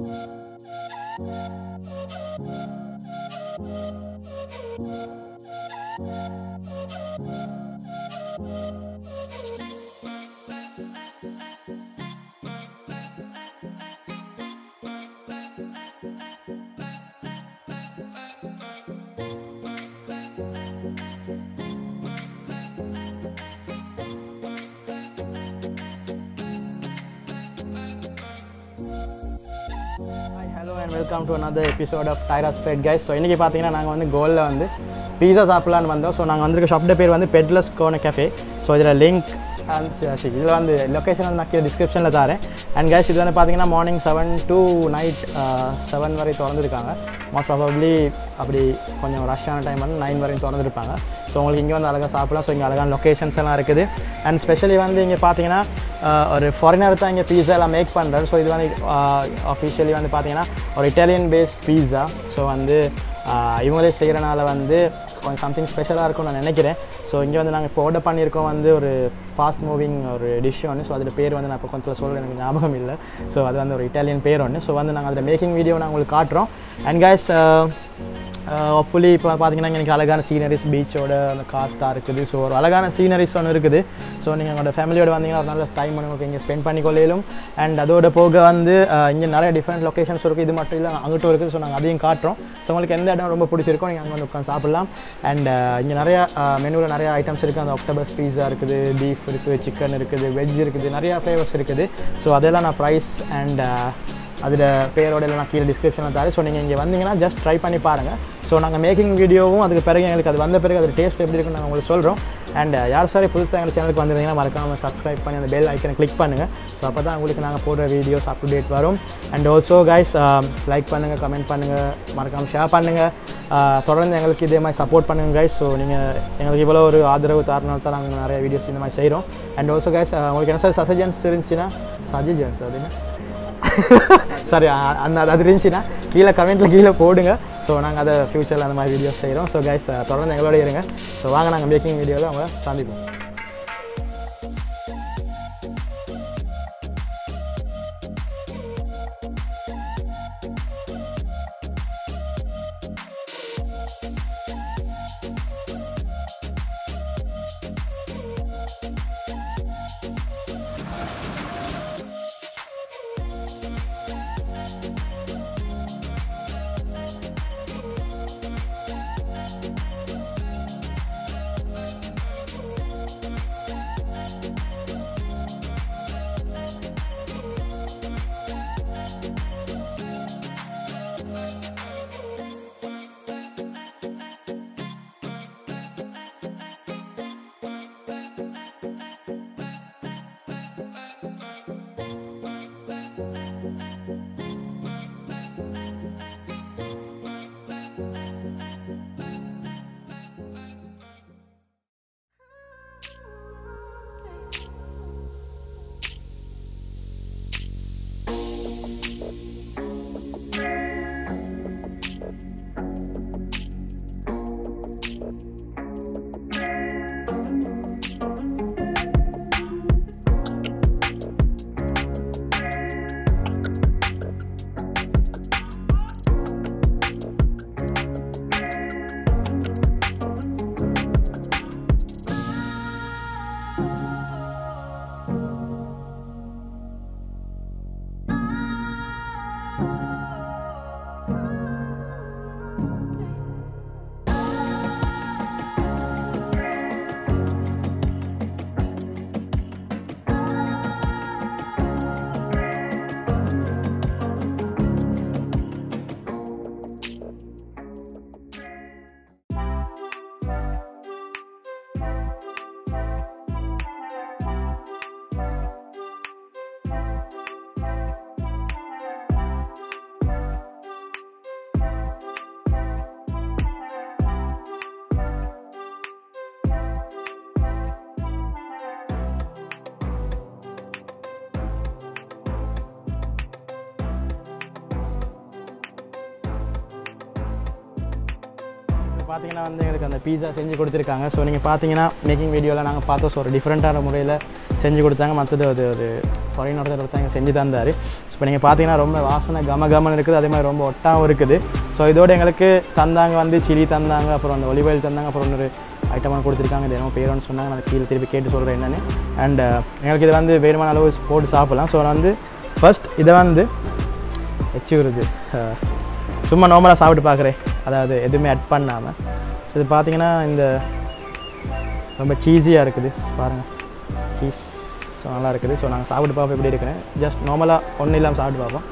Hi hello and welcome to another episode of Tyra's pet guys so இன்றைக்கி பார்த்தீங்கன்னா நாங்கள் வந்து கோலில் வந்து பீஸா சாப்பிட்லான்னு வந்தோம் ஸோ நாங்கள் வந்திருக்க ஷாப்ட பேர் வந்து பெட்லஸ் கோன கேஃபே ஸோ இதில் லிங்க் அண்ட் இதில் வந்து லொக்கேஷன் வந்து நான் கீழே டிஸ்கிரிப்ஷனில் தரேன் அண்ட் கைஸ் இது வந்து பார்த்தீங்கன்னா morning seven to night seven வரை திறந்துருக்காங்க மோஸ்ட் ப்ராபப்ளி அப்படி கொஞ்சம் ரஷ்ஷான டைம் வந்து நைன் வரையும் திறந்துருப்பாங்க ஸோ உங்களுக்கு இங்கே வந்து அழகாக சாப்பிடலாம் ஸோ இங்கே அழகான லொக்கேஷன்ஸ் எல்லாம் இருக்குது அண்ட் ஸ்பெஷலி வந்து இங்கே பார்த்தீங்கன்னா ஆஹ், ஒரு ஃபாரினர் தான் இங்கே பீஸா எல்லாம் மேக் பண்ணுறாரு ஸோ இது வந்து அஃபிஷியலி வந்து பார்த்தீங்கன்னா ஒரு இட்டாலியன் பேஸ்ட் பீஸா ஸோ வந்து ஆஹ், இவங்களே செய்கிறனால வந்து கொஞ்சம் சம்திங் ஸ்பெஷலாக இருக்கும்னு நான் நினைக்கிறேன் ஸோ இங்கே வந்து நாங்கள் இப்போ ஆர்டர் பண்ணியிருக்கோம் வந்து ஒரு ஃபாஸ்ட் மூவிங் ஒரு டிஷ் ஒன்று ஸோ அதில் பேர் வந்து நான் இப்போ கொஞ்சம் சொல்ல எனக்கு ஞாபகம் இல்லை ஸோ அது வந்து ஒரு இட்டாலியன் பேர் ஒன்று ஸோ வந்து நாங்கள் அதில் மேக்கிங் வீடியோ நான் உங்களுக்கு காட்டுறோம் அண்ட் கைஸ் ஹோப்ஃபுல்லி இப்போ பார்த்தீங்கன்னா இங்கே எனக்கு அழகான சீனரிஸ் பீச்சோட அந்த காத்தா இருக்குது ஸோ ஒரு அழகான சீனரிஸ் ஒன்று இருக்குது ஸோ நீங்கள் உங்களோட ஃபேமிலியோட வந்தீங்கன்னா ஒரு நல்ல டைம் உங்களுக்கு இங்கே ஸ்பெண்ட் பண்ணிக்கொள்ளையிலும் அண்ட் அதோட போக வந்து அஹ், இங்கே நிறைய டிஃப்ரெண்ட் லொக்கேஷன்ஸ் இருக்குது இது மட்டும் இல்லை அங்கிட்டும் இருக்குது ஸோ நாங்கள் அதையும் காட்டுறோம் ஸோ உங்களுக்கு எந்த இடம் ரொம்ப பிடிச்சிருக்கோ நீங்கள் அங்கே வந்து உட்காந்து சாப்பிட்லாம் அண்ட் இங்கே நிறைய மெனுவில் நிறைய ஐட்டம்ஸ் இருக்குது அந்த ஆக்டோபஸ் பீஸா இருக்குது பீஃப் இருக்குது சிக்கன் இருக்குது வெஜ் இருக்குது நிறைய ஃப்ளேவர்ஸ் இருக்குது ஸோ அதெல்லாம் நான் ப்ரைஸ் அண்ட் அதில் பேரோட எல்லாம் நான் கீழே டிஸ்கிரிப்ஷனில் தரேன் ஸோ நீங்கள் இங்கே வந்தீங்கன்னா ஜஸ்ட் ட்ரை பண்ணி பாருங்கள் ஸோ நாங்கள் மேக்கிங் வீடியோவும் அதுக்கு பிறகு எங்களுக்கு அது வந்த பிறகு அது டேஸ்ட் எப்படி இருக்குன்னு நாங்கள் உங்களுக்கு சொல்கிறோம் அண்ட் யார் சாரி புதுசாக எங்கள் சேனலுக்கு வந்திருந்தீங்கன்னா மறக்காமல் சப்ஸ்கிரைப் பண்ணி அந்த பெல் ஐக்கனை கிளிக் பண்ணுங்கள் ஸோ அப்போ தான் உங்களுக்கு நாங்கள் போடுற வீடியோஸ் அப் டு டேட் வரும் அண்ட் ஆல்சோ கைஸ் லைக் பண்ணுங்கள் கமெண்ட் பண்ணுங்கள் மறக்காமல் ஷேர் பண்ணுங்கள் தொடர்ந்து எங்களுக்கு இதே மாதிரி சப்போர்ட் பண்ணுங்கள் கைஸ் ஸோ நீங்கள் எங்களுக்கு இவ்வளோ ஒரு ஆதரவு தரனால தான் நாங்கள் நிறைய வீடியோஸ் இந்த மாதிரி செய்கிறோம் அண்ட் ஆல்சோ கைஸ் உங்களுக்கு என்ன சார் சஜஷன்ஸ் இருந்துச்சுன்னா சஜஷன்ஸ் அப்படின்னு சரி அ- அந்த அது இருந்துச்சுன்னா கீழே கமெண்ட்டில் கீழே போடுங்க ஸோ நாங்கள் அதை ஃப்யூச்சரில் அந்த மாதிரி வீடியோஸ் செய்கிறோம் ஸோ கைஸ் தொடர்ந்து எங்களோட இருங்க ஸோ வாங்க நாங்கள் மேக்கிங் வீடியோவில் அவங்கள சந்திப்போம் இங்கே பார்த்தீங்கன்னா வந்து எங்களுக்கு அந்த பீஸா செஞ்சு கொடுத்துருக்காங்க ஸோ நீங்கள் பார்த்தீங்கன்னா மேக்கிங் வீடியோவில் நாங்கள் பார்த்தோம் ஸோ ஒரு டிஃப்ரெண்ட்டான முறையில் செஞ்சு கொடுத்தாங்க மற்றது அது ஒரு ஃபாரின் ஒருத்தர் ஒருத்தங்க செஞ்சு தந்தார் ஸோ இப்போ நீங்கள் பார்த்தீங்கன்னா ரொம்ப வாசனை கம கமன்னு இருக்குது அதே மாதிரி ரொம்ப ஒட்டாவும் இருக்குது ஸோ இதோட எங்களுக்கு தந்தாங்க வந்து சில்லி தந்தாங்க அப்புறம் அந்த ஒலிவ் ஆயில் தந்தாங்க அப்புறம் ஒரு ஐட்டமாக கொடுத்துருக்காங்க இது என்னமோ பேருன்னு சொன்னாங்க நான் கீழே திருப்பி கேட்டு சொல்கிறேன் என்னென்னு அண்ட் எங்களுக்கு இது வந்து வேணுமான அளவு போட்டு சாப்பிடலாம் ஸோ நான் வந்து ஃபர்ஸ்ட் இதை வந்து வச்சு வருது அஹ், சும்மா நார்மலாக சாப்பிட்டு பார்க்குறேன் அதாவது எதுவுமே ஆட் பண்ணாமல் ஸோ இது பார்த்தீங்கன்னா இந்த ரொம்ப சீஸியாக இருக்குது பாருங்கள் சீஸ் ஸோ நல்லா இருக்குது ஸோ நாங்கள் சாப்பிட்டு பார்ப்போம் எப்படி இருக்குன்னு ஜஸ்ட் நார்மலாக ஒன்றும் இல்லாமல் சாப்பிட்டு பார்ப்போம்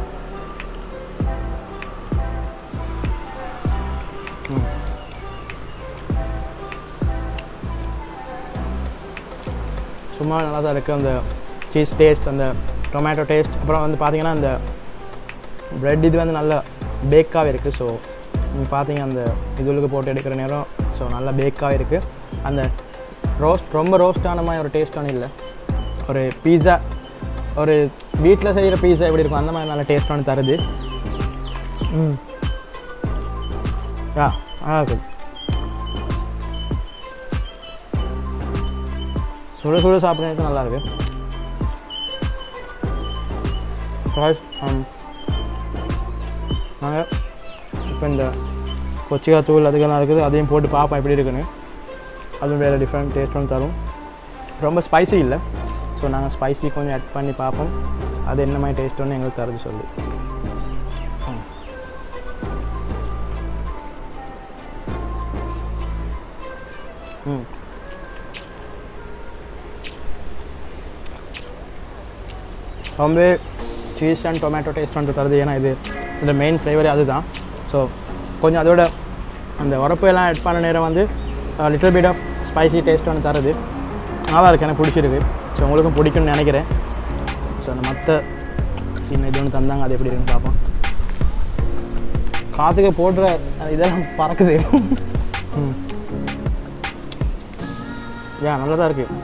ம். சும்மா நல்லா தான் இருக்குது அந்த சீஸ் டேஸ்ட் அந்த டொமேட்டோ டேஸ்ட் அப்புறம் வந்து பார்த்தீங்கன்னா அந்த ப்ரெட் இது வந்து நல்லா பேக்காகவே இருக்குது ஸோ நீங்கள் பார்த்தீங்க அந்த இதுளுக்கு போட்டு எடுக்கிற நேரம் ஸோ நல்லா பேக்காகவே இருக்குது அந்த ரோஸ்ட் ரொம்ப ரோஸ்டான மாதிரி ஒரு டேஸ்டான இல்லை ஒரு பீஸா ஒரு வீட்டில் செய்கிற பீஸா எப்படி இருக்கும் அந்த மாதிரி நல்ல டேஸ்டான தருது ம் யா நல்லா இருக்குது சுட சுட சாப்பிட்றதுக்கு நல்லா இருக்கு Guys, um, நாங்கள் இப்போ இந்த கொச்சிக்கா தூள் அதுக்கெல்லாம் இருக்குது அதையும் போட்டு பார்ப்போம் எப்படி இருக்குன்னு அதுவும் வேறு டிஃப்ரெண்ட் டேஸ்ட் வந்து தரும் ரொம்ப ஸ்பைசி இல்லை ஸோ நாங்கள் ஸ்பைசி கொஞ்சம் ஆட் பண்ணி பார்ப்போம் அது என்ன மாதிரி டேஸ்ட் ஒன்று எங்களுக்கு தருது சொல்லி ம். ம் ரொம்பவே சீஸ் அண்ட் டொமேட்டோ டேஸ்ட் வந்து தருது ஏன்னா இது இந்த மெயின் ஃப்ளேவரே அதுதான் ஸோ கொஞ்சம் அதோட அந்த உரப்பு எல்லாம் ஆட் பண்ண நேரம் வந்து little bit of spicy taste வந்து தருது நல்லா இருக்கு எனக்கு பிடிச்சிருக்கு ஸோ உங்களுக்கும் பிடிக்கும்னு நினைக்கிறேன் ஸோ அந்த மற்ற சீன் இது ஒன்று தந்தாங்க அது எப்படி இருக்குன்னு பார்ப்போம் காற்றுக்கு போடுற அந்த இதெல்லாம் பறக்குது ம் யா நல்லா தான் இருக்குது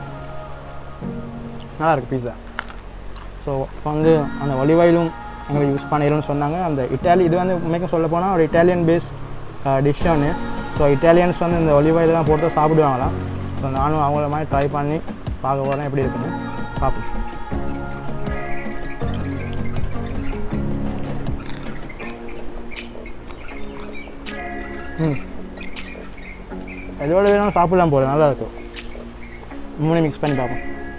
நல்லா இருக்குது பீஸா ஸோ இப்போ வந்து அந்த ஒலிவாயிலும் எங்களுக்கு யூஸ் பண்ணிடும்னு சொன்னாங்க அந்த இட்டாலி இது வந்து உண்மைக்கும் சொல்ல போனால் ஒரு இட்டாலியன் பேஸ் டிஷ் ஒன்று ஸோ இட்டாலியன்ஸ் வந்து இந்த ஒலிவாயிலெலாம் போட்டு சாப்பிடுவாங்களாம் ஸோ நானும் அவங்கள மாதிரி ட்ரை பண்ணி பார்க்க போகிறேன் எப்படி இருக்குன்னு பார்ப்போம் ம் எதோட வேணாலும் சாப்பிடலாம் போல நல்லா இருக்கும் மூணு மிக்ஸ் பண்ணி பார்ப்போம்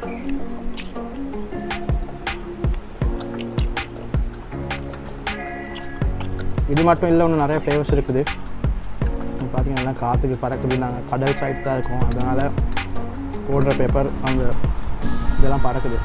இது மட்டும் இல்லை இன்னும் நிறைய ஃப்ளேவர்ஸ் இருக்குது இப்போ பார்த்தீங்கன்னா எல்லாம் காற்றுக்கு பறக்குது நாங்கள் கடல் சைட் தான் இருக்கோம் அதனால் போடுற பேப்பர் அந்த இதெல்லாம் பறக்குது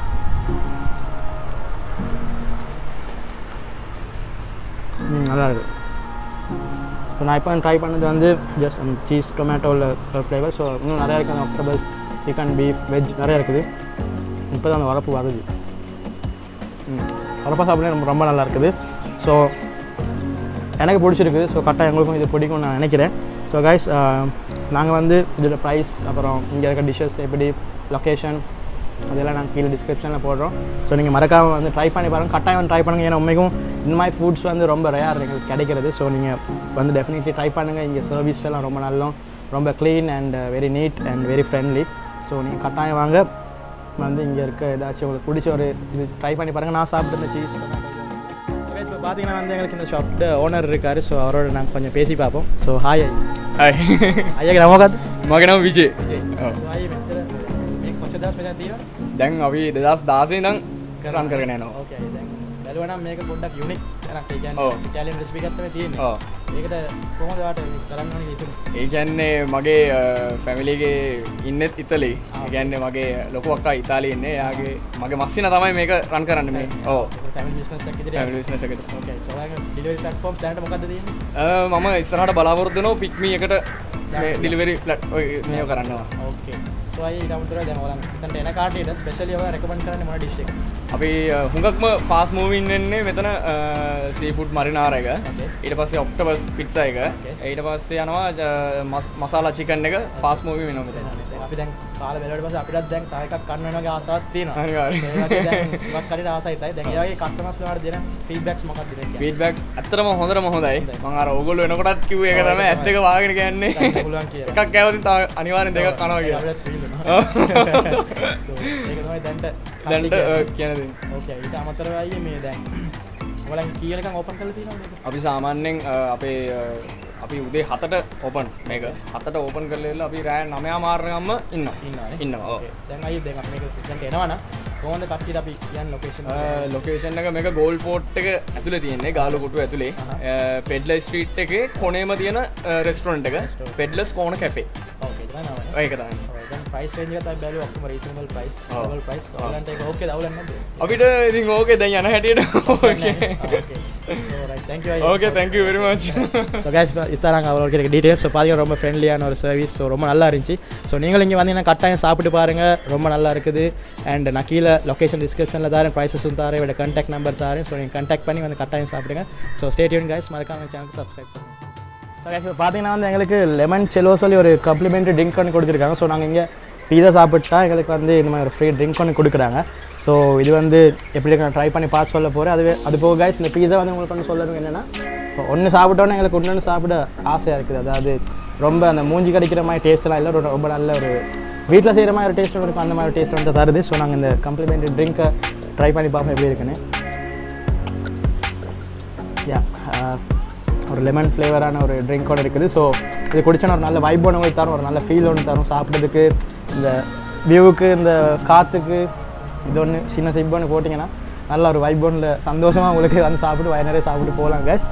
ம் நல்லா இருக்கு ஸோ நான் இப்போ ட்ரை பண்ணது வந்து ஜஸ்ட் சீஸ் டொமேட்டோவில் ஃப்ளேவர் ஸோ இன்னும் நிறையா இருக்குது அந்த ஆக்டோபஸ் சிக்கன் பீஃப் வெஜ் நிறையா இருக்குது இப்போ தான் அந்த வரப்பு வருது ம் வரப்பா சாப்பிட ரொம்ப ரொம்ப நல்லா இருக்குது ஸோ எனக்கு பிடிச்சிருக்கு ஸோ கரெக்டாக எங்களுக்கும் இது பிடிக்கும்னு நான் நினைக்கிறேன் ஸோ கைஸ் நாங்கள் வந்து இதோட ப்ரைஸ் அப்புறம் இங்கே இருக்க டிஷ்ஷஸ் எப்படி லொக்கேஷன் அதெல்லாம் நாங்கள் கீழே டிஸ்கிரிப்ஷனில் போடுறோம் ஸோ நீங்கள் மறக்காமல் வந்து ட்ரை பண்ணி பாருங்கள் கட்டாயம் ட்ரை பண்ணுங்கள் ஏன்னா உண்மைக்கும் இந்த மாதிரி ஃபுட்ஸ் வந்து ரொம்ப ரேர் எங்களுக்கு கிடைக்கிறது ஸோ நீங்கள் வந்து டெஃபினெட்லி ட்ரை பண்ணுங்கள் இங்கே சர்வீஸ் எல்லாம் ரொம்ப நல்லோம் ரொம்ப clean and very neat and very friendly so நீங்கள் கட்டாயம் வாங்க வந்து இங்கே இருக்க ஏதாச்சும் உங்களுக்கு பிடிச்ச ஒரு இது ட்ரை பண்ணி பாருங்கள் நான் சாப்பிட்டு சீஸ் இப்போ பார்த்தீங்கன்னா வந்து எங்களுக்கு இந்த ஷாப்ட ஓனர் இருக்கார் ஸோ அவரோட நாங்கள் கொஞ்சம் பேசி பார்ப்போம் ஸோ ஹாய் හයි ஐயா නමකත් මගෙනම විජේ කොච්ච දස් මෙතන තියෙනවා දැන් අපි දෙදස් දාසේ දං කරන් කරගෙන නවා ඕකේ දැන් බැලුවනම් මේක පොඩ්ඩක් යුනික් එකක් ඒ කියන්නේ ඔව්. ඉතාලියන් රෙසිපි එකක් තමයි තියෙන්නේ ඕ ඒකට කොහොමද ඔයාලට කරන්න ඕනේ හිතුනේ ඒ කියන්නේ මගේ ෆැමිලිගේ ඉන්නෙත් ඉතලි ආ. ගැන්න මගේ ලොකුවක්කා ඉතාලි ඉන්නේ යාගේ මගේ මස්සින තමයි මේක රන් කරන්න මේ ඕ ෆැමිලි බිස්නස් එකක් ඉදිරියට ෆැමිලිස්නසකට ඕකේ සෝ ඔයාලගේ ඩිලිවරි ප්ලැට්ෆෝම් දැනට මොකද්ද තියෙන්නේ මම ඉස්සරහට බලාපොරොත්තුනෝ පික්මී එකට ඩිලිවරි ප්ලට් මේ කරන්නවා ඕකේ සෝ අය ඊට අමතරව දැන් ඔයාලන් මෙතනට එන කාටට ස්පෙෂලි ඔයාලා රෙකමන්ඩ් කරන්නේ මොන ඩිෂ් එක අපි හුඟක්ම ෆාස් මූවින් වෙන්නේ මෙතන සීෆුඩ් මරිනාර එක Okay. ඊට පස්සේ ඔක්ටබස් පිත්ස එක Okay. ඊට පස්සේ යනවා මසාලා චිකන් එක ෆාස් මූවි වෙනවා මෙතන අපි දැන් කාල වෙලට පස්සේ අපිටත් දැන් තව එකක් කන්න වෙන වගේ ආසාවක් තියෙනවා අනිවාර්යෙන්. ඒ වගේ දැන් මොකක් හරි ආසයිතයි දැන් ඒ වගේ කස්ටමර්ස් වලට දෙන ෆීඩ්බැක්ස් මොකක්ද දෙන්නේ ෆීඩ්බැක් ඇත්තරම හොඳටම හොඳයි මං අර ඕගොල්ලෝ එනකොටත් කිව්ව එක තමයි ඇස් දෙක වහගෙන කියන්නේ ගන්න පුළුවන් කියලා. එකක් කෑවොත් තව අනිවාර්යෙන් දෙකක් කනවා කියලා අපිටත් feel වෙනවා. ඔව්. ඒක තමයි දැන්ට දැන්ට කියන දේ ඕකේ ඊට අමතරව අයියේ මේ දැන් ඔයාලන් කීයලකම් ඕපන් කරලා තියෙනවද මේක? අපි සාමාන්‍යෙන් අ, අපේ අ, අපි උදේ හතට ඕපන් මේක හතට ඕපන් කරලෙල්ල අපි රෑ නමයා මාර්ගම්ම ඉන්න ඉන්නවනේ. ඉන්නවා ඔව්. ඕකේ. දැන් අයියේ දැන් අපි මේක දැන්ට එනවනම් කොහොමද කට්ටියට අපි කියන්නේ ලොකේෂන් ලොකේෂන් එක මේක ගෝල් ෆෝට් එක ඇතුළ තියෙන්නේ ගාලුකුටු ඇතුළේ පෙඩ්ල ස්ට්‍රීට් එක කොනේම තියෙන රෙස්ටරන්ට් එක පෙඩ්ලස් කෝන කැපේ ඕකේ තමයි නම. ඒක තමයි ඔය දැන් ප්‍රයිස් රේන්ජ් එක තමයි බැලුවා ඔක්කොම රීසනබල් ප්‍රයිස් ඔව්. රීසනබල් ප්‍රයිස් ඔයාලන්ට ඒක ඕකේ දවුලක් නැද්ද? අපිට ඉතින් ඕකේ දැන් යන හැටියට okay. So right, thank you. Okay thank you very much so cash இத்தாங்க அவங்களுக்கு எனக்கு டீட்டெயில்ஸ் ஸோ பார்த்தீங்கன்னா ரொம்ப ஃப்ரெண்ட்லியான ஒரு சர்வீஸ் ஸோ ரொம்ப நல்லா இருந்துச்சு ஸோ நீங்களும் இங்கே வந்தீங்கன்னா கட்டாயம் சாப்பிட்டு பாருங்கள் ரொம்ப நல்லா இருக்குது அண்ட் நான் கீழே லொக்கேஷன் டிஸ்கிரிப்ஷனில் தரேன் ப்ரைஸஸும் தரேன் இவட கான்டாக்ட் நம்பர் தரேன் ஸோ நீங்கள் கான்டாக்ட் பண்ணி வந்து கட்டாயம் சாப்பிடுங்க ஸோ ஸ்டேடியூன் கைஸ் மறக்காம சேனலுக்கு சப்ஸ்கிரைப் பண்ணுங்கள் ஸோ guys, இப்போ பார்த்தீங்கன்னா வந்து எங்களுக்கு லெமன் செலோ சொல்லி ஒரு கம்ப்ளிமெண்ட்ரி ட்ரிங்க் ஒன்று கொடுத்துருக்காங்க ஸோ நாங்கள் இங்கே பீஸா சாப்பிட்டா எங்களுக்கு வந்து இந்த மாதிரி ஒரு ஃப்ரீ ட்ரிங்க் ஒன்று கொடுக்குறாங்க ஸோ இது வந்து எப்படி இருக்கு நான் ட்ரை பண்ணி பார்த்து சொல்ல போகிறேன் அதுவே அது போக guys இந்த பீஸா வந்து உங்களுக்கு ஒன்று சொல்லணும் என்னென்னா இப்போ ஒன்று சாப்பிட்டோன்னே எங்களுக்கு இன்னொன்று சாப்பிட ஆசையாக இருக்குது அதாவது ரொம்ப அந்த மூஞ்சி கடிக்கிற மாதிரி டேஸ்ட்லாம் இல்லை ஒரு ரொம்ப நல்ல ஒரு வீட்டில் செய்கிற மாதிரி ஒரு டேஸ்ட் இருக்கும் அந்த மாதிரி டேஸ்ட் வந்து தருது ஸோ நாங்கள் இந்த கம்ப்ளிமெண்ட்ரி ட்ரிங்க்கை ட்ரை பண்ணி பார்ப்போம் எப்படி இருக்குன்னு யா ஒரு லெமன் ஃப்ளேவரான ஒரு ட்ரிங்க் ஒன்று இருக்குது ஸோ இது குடிச்சோன்னா ஒரு நல்ல வைப் ஒன்று போய் தரும் ஒரு நல்ல ஃபீல் ஒன்று தரும் சாப்பிட்றதுக்கு இந்த வியூவுக்கு இந்த காற்றுக்கு இது ஒன்று சின்ன சிப் ஒன்று போட்டிங்கன்னா நல்ல ஒரு வைப் ஒன்றில் சந்தோஷமாக உங்களுக்கு வந்து சாப்பிட்டு வய நிறைய சாப்பிட்டு போகலாம் கேஸ்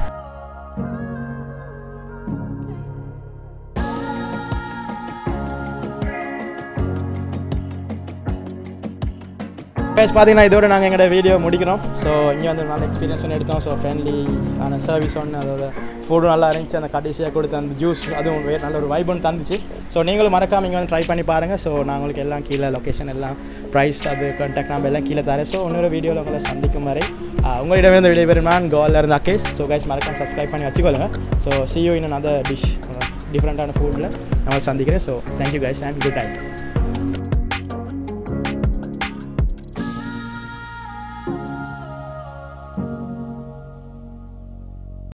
கைஸ் பார்த்தீங்கன்னா இதோட நாங்கள் எங்களோட வீடியோ முடிக்கிறோம் ஸோ இங்கே வந்து ஒரு நல்ல எக்ஸ்பீரியன்ஸ் ஒன்று எடுத்தோம் ஸோ ஃப்ரெண்ட்லி ஆன சர்வீஸ் ஒன்று அதோட ஃபுட்டும் நல்லா இருந்துச்சு அந்த கடைசியாக கொடுத்த அந்த ஜூஸ் அதுவும் வேறு நல்ல ஒரு வைப் ஒன்று தந்துச்சு ஸோ நீங்களும் மறக்காம இங்கே வந்து ட்ரை பண்ணி பாருங்கள் ஸோ நான் உங்களுக்கு எல்லாம் கீழே லொக்கேஷன் எல்லாம் ப்ரைஸ் அது கான்டாக்ட் நம்பர் எல்லாம் கீழே தரேன் ஸோ இன்னொரு வீடியோவில் உங்களை சந்திக்கும் வரை ஆஹ் உங்களிடம் இருந்து விடைபெறும் நான் கோவாலில் இருந்த அகேஷ் ஸோ கைஸ் மறக்காம சப்ஸ்கிரைப் பண்ணி வச்சுக்கொள்ளுங்க so see you in other dish டிஃப்ரெண்ட்டான ஃபுட்டில் நம்ம சந்திக்கிறேன் so thank you guys and good time